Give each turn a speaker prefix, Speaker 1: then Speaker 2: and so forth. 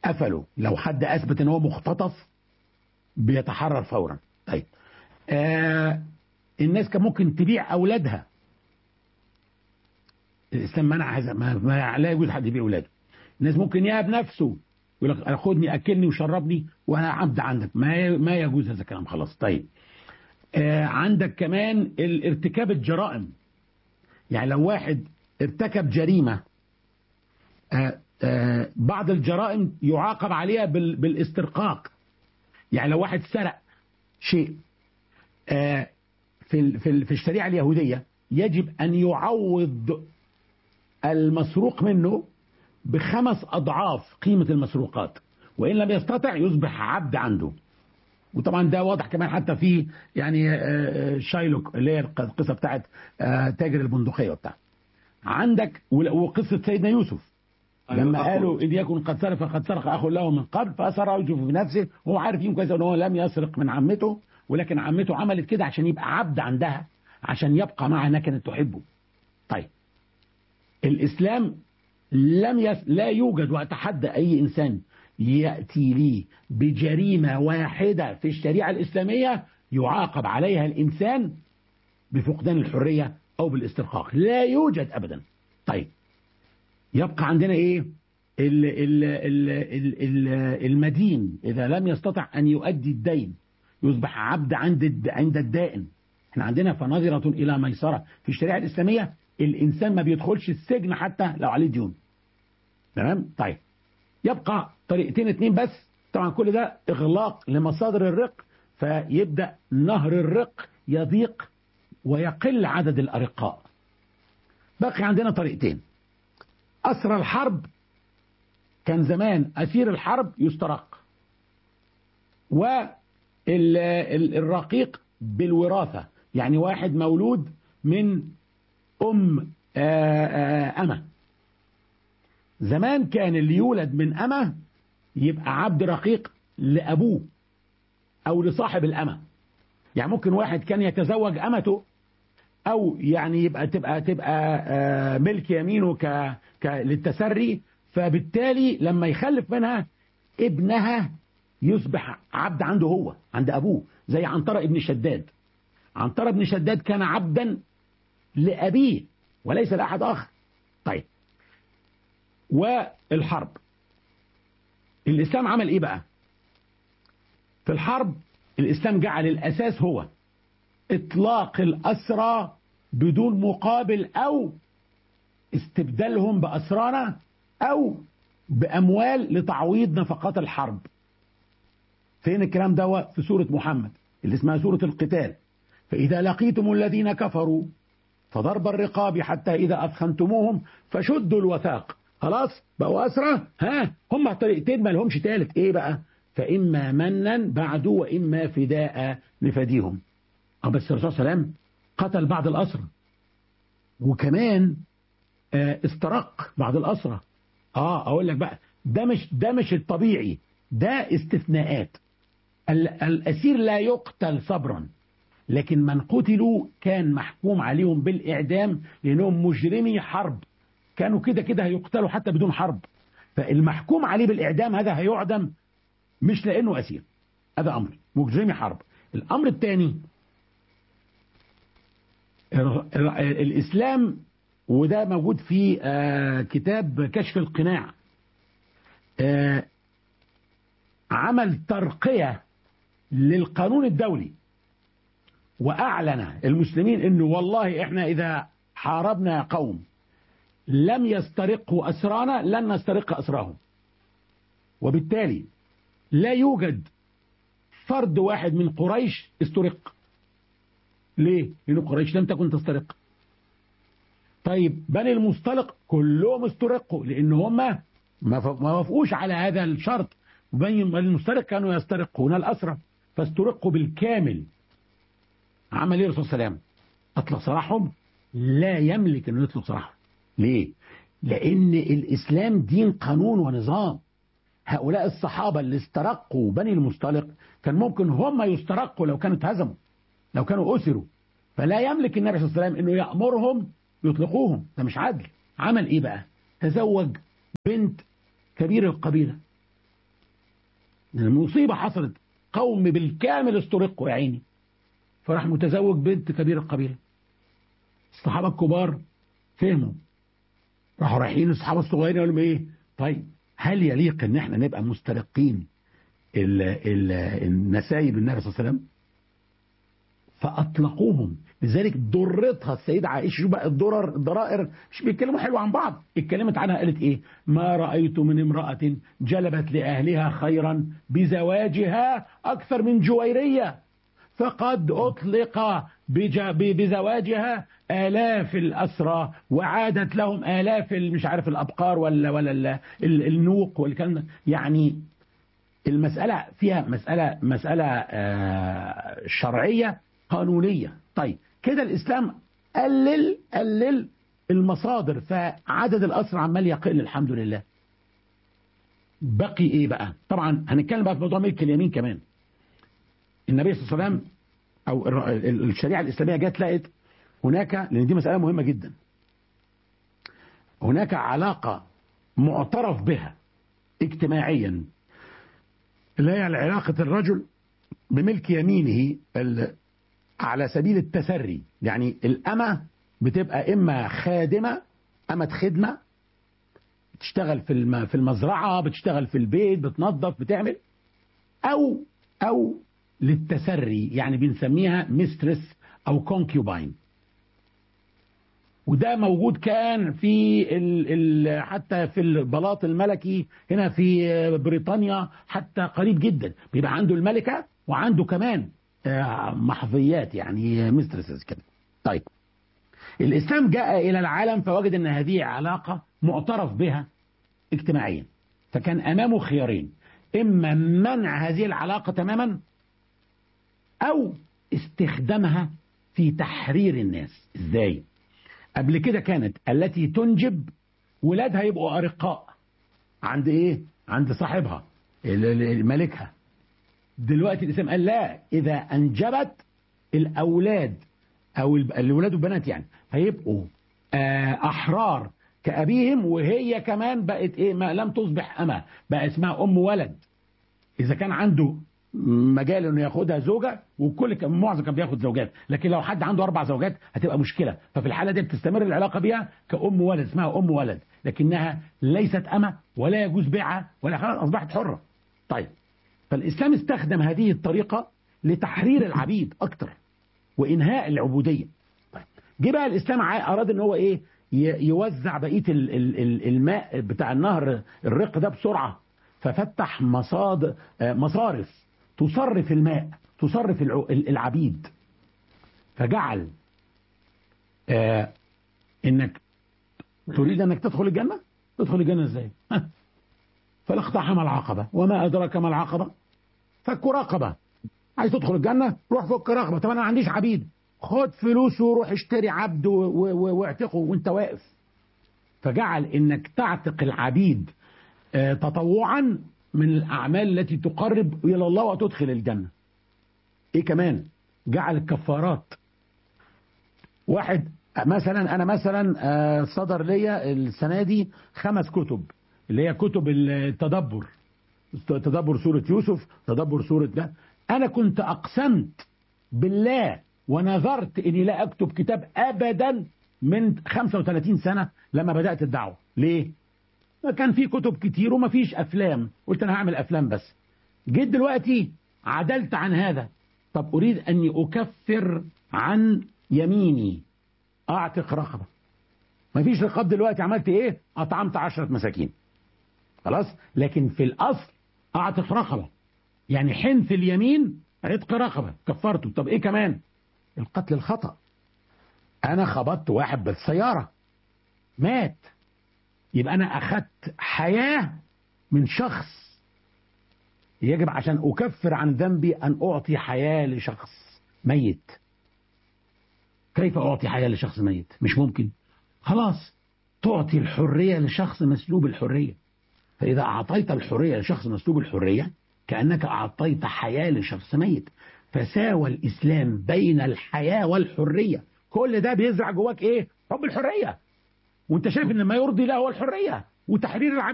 Speaker 1: قفلوا لو حد اثبت ان هو مختطف بيتحرر فورا طيب آه الناس كان ممكن تبيع اولادها الاسلام منع هذا ما, ما لا يجوز حد يبيع اولاده الناس ممكن يهب نفسه يقول لك خدني اكلني وشربني وانا عبد عندك ما ما يجوز هذا الكلام خلاص طيب آه عندك كمان ارتكاب الجرائم يعني لو واحد ارتكب جريمه آه آه بعض الجرائم يعاقب عليها بالاسترقاق يعني لو واحد سرق شيء آه في في في الشريعه اليهوديه يجب ان يعوض المسروق منه بخمس اضعاف قيمه المسروقات وان لم يستطع يصبح عبد عنده وطبعا ده واضح كمان حتى في يعني شايلوك اللي هي القصه بتاعت تاجر البندقيه وبتاع عندك وقصه سيدنا يوسف لما قالوا إذ يكن قد سرق فقد سرق أخ له من قبل فأسر يوسف في نفسه وهو عارف يوم كويس أن هو لم يسرق من عمته ولكن عمته عملت كده عشان يبقى عبد عندها عشان يبقى معها كانت تحبه طيب الإسلام لم يس... لا يوجد وأتحدى أي إنسان يأتي لي بجريمة واحدة في الشريعة الإسلامية يعاقب عليها الإنسان بفقدان الحرية أو بالاسترقاق لا يوجد أبدا طيب يبقى عندنا ايه ال ال ال ال ال المدين اذا لم يستطع ان يؤدي الدين يصبح عبد عند عند الدائن احنا عندنا فنظرة الى ميسرة في الشريعة الاسلامية الانسان ما بيدخلش السجن حتى لو عليه ديون تمام طيب يبقى طريقتين اتنين بس طبعا كل ده اغلاق لمصادر الرق فيبدأ نهر الرق يضيق ويقل عدد الارقاء بقي عندنا طريقتين أسر الحرب كان زمان أسير الحرب يسترق والرقيق بالوراثة يعني واحد مولود من أم أمة زمان كان اللي يولد من أمة يبقى عبد رقيق لأبوه أو لصاحب الأمة يعني ممكن واحد كان يتزوج أمته او يعني يبقى تبقى تبقى ملك يمينه ك ك للتسري فبالتالي لما يخلف منها ابنها يصبح عبد عنده هو عند ابوه زي عنترة ابن شداد عنترة ابن شداد كان عبدا لابيه وليس لاحد اخر طيب والحرب الاسلام عمل ايه بقى في الحرب الاسلام جعل الاساس هو اطلاق الاسرى بدون مقابل او استبدالهم باسرانا او باموال لتعويض نفقات الحرب فين الكلام ده في سورة محمد اللي اسمها سورة القتال فإذا لقيتم الذين كفروا فضرب الرقاب حتى إذا أثخنتموهم فشدوا الوثاق خلاص بقوا أسرى ها هم طريقتين ما لهمش تالت إيه بقى فإما منا بعد وإما فداء نفديهم اه بس الرسول صلى الله عليه وسلم قتل بعض الأسرى وكمان آه استرق بعض الأسرى اه اقول لك بقى ده مش ده مش الطبيعي ده استثناءات الأسير لا يقتل صبرا لكن من قتلوا كان محكوم عليهم بالإعدام لأنهم مجرمي حرب كانوا كده كده هيقتلوا حتى بدون حرب فالمحكوم عليه بالإعدام هذا هيعدم مش لأنه أسير هذا أمر مجرمي حرب الأمر الثاني الإسلام وده موجود في كتاب كشف القناع عمل ترقية للقانون الدولي وأعلن المسلمين أنه والله إحنا إذا حاربنا قوم لم يسترقوا أسرانا لن نسترق أسراهم وبالتالي لا يوجد فرد واحد من قريش استرق ليه؟ لأن قريش لم تكن تسترق طيب بني المستلق كلهم استرقوا لأن هم ما وافقوش على هذا الشرط بني المسترق كانوا يسترقون الأسرى فاسترقوا بالكامل عمل ايه الرسول صلى الله عليه وسلم اطلق سراحهم لا يملك انه يطلق سراحهم ليه لان الاسلام دين قانون ونظام هؤلاء الصحابة اللي استرقوا بني المستلق كان ممكن هم يسترقوا لو كانوا اتهزموا لو كانوا أسروا فلا يملك النبي صلى الله عليه وسلم انه يأمرهم يطلقوهم ده مش عدل عمل ايه بقى تزوج بنت كبير القبيلة المصيبة حصلت قوم بالكامل استرقوا يا عيني فراح متزوج بنت كبير القبيلة الصحابة الكبار فهموا راحوا رايحين الصحابة الصغيرين قالوا ايه طيب هل يليق ان احنا نبقى مسترقين ال ال النسايب النبي صلى الله عليه وسلم فاطلقوهم لذلك ضرتها السيدة عائشة شوف بقى الضرر الضرائر مش بيتكلموا حلو عن بعض اتكلمت عنها قالت ايه ما رأيت من امرأة جلبت لأهلها خيرا بزواجها أكثر من جويرية فقد أطلق بزواجها آلاف الأسرى وعادت لهم آلاف مش عارف الأبقار ولا ولا النوق والكلام يعني المسألة فيها مسألة مسألة شرعية قانونية طيب كده الإسلام قلل قلل المصادر فعدد الأسرى عمال يقل الحمد لله بقي إيه بقى طبعا هنتكلم بقى في موضوع ملك اليمين كمان النبي صلى الله عليه وسلم أو الشريعة الإسلامية جت لقت هناك لأن دي مسألة مهمة جدا هناك علاقة معترف بها اجتماعيا اللي هي علاقة الرجل بملك يمينه على سبيل التسري يعني الأمة بتبقى إما خادمة أمة خدمة بتشتغل في في المزرعة بتشتغل في البيت بتنظف بتعمل أو أو للتسري يعني بنسميها ميسترس أو كونكيوباين وده موجود كان في ال ال حتى في البلاط الملكي هنا في بريطانيا حتى قريب جدا بيبقى عنده الملكة وعنده كمان محظيات يعني مسترسز كده طيب الإسلام جاء إلى العالم فوجد أن هذه علاقة معترف بها اجتماعيا فكان أمامه خيارين إما منع هذه العلاقة تماما أو استخدامها في تحرير الناس إزاي قبل كده كانت التي تنجب ولادها يبقوا أرقاء عند إيه عند صاحبها ملكها دلوقتي الإسلام قال لا إذا أنجبت الأولاد أو الولاد والبنات يعني هيبقوا أحرار كأبيهم وهي كمان بقت إيه ما لم تصبح أما بقى اسمها أم ولد إذا كان عنده مجال انه ياخدها زوجه وكل كان معظم كان بياخد زوجات لكن لو حد عنده اربع زوجات هتبقى مشكله ففي الحاله دي بتستمر العلاقه بيها كأم ولد اسمها ام ولد لكنها ليست أمة ولا يجوز بيعها ولا خلاص اصبحت حره طيب فالاسلام استخدم هذه الطريقه لتحرير العبيد اكتر وانهاء العبوديه طيب جه بقى الاسلام اراد ان هو ايه يوزع بقيه الماء بتاع النهر الرق ده بسرعه ففتح مصاد مصارف تصرف الماء تصرف العبيد فجعل آه انك تريد انك تدخل الجنة تدخل الجنة ازاي فلاقتحم العقبة وما ادراك ما العقبة فك رقبة عايز تدخل الجنة روح فك رقبة طب انا ما عنديش عبيد خد فلوس وروح اشتري عبد واعتقه وانت واقف فجعل انك تعتق العبيد آه تطوعا من الأعمال التي تقرب إلى الله وتدخل الجنة إيه كمان جعل الكفارات واحد مثلا أنا مثلا صدر ليا السنة دي خمس كتب اللي هي كتب التدبر تدبر سورة يوسف تدبر سورة ده أنا كنت أقسمت بالله ونذرت إني لا أكتب كتاب أبدا من 35 سنة لما بدأت الدعوة ليه؟ كان في كتب كتير وما فيش افلام قلت انا هعمل افلام بس جيت دلوقتي عدلت عن هذا طب اريد اني اكفر عن يميني اعتق رقبه ما فيش رقاب دلوقتي عملت ايه اطعمت عشرة مساكين خلاص لكن في الاصل اعتق رقبه يعني حنث اليمين عتق رقبه كفرته طب ايه كمان القتل الخطا انا خبطت واحد بالسياره مات يبقى أنا أخذت حياة من شخص يجب عشان أكفر عن ذنبي أن أعطي حياة لشخص ميت كيف أعطي حياة لشخص ميت مش ممكن خلاص تعطي الحرية لشخص مسلوب الحرية فإذا أعطيت الحرية لشخص مسلوب الحرية كأنك أعطيت حياة لشخص ميت فساوى الإسلام بين الحياة والحرية كل ده بيزرع جواك إيه حب الحرية وانت شايف ان ما يرضي الله هو الحريه وتحرير العبيد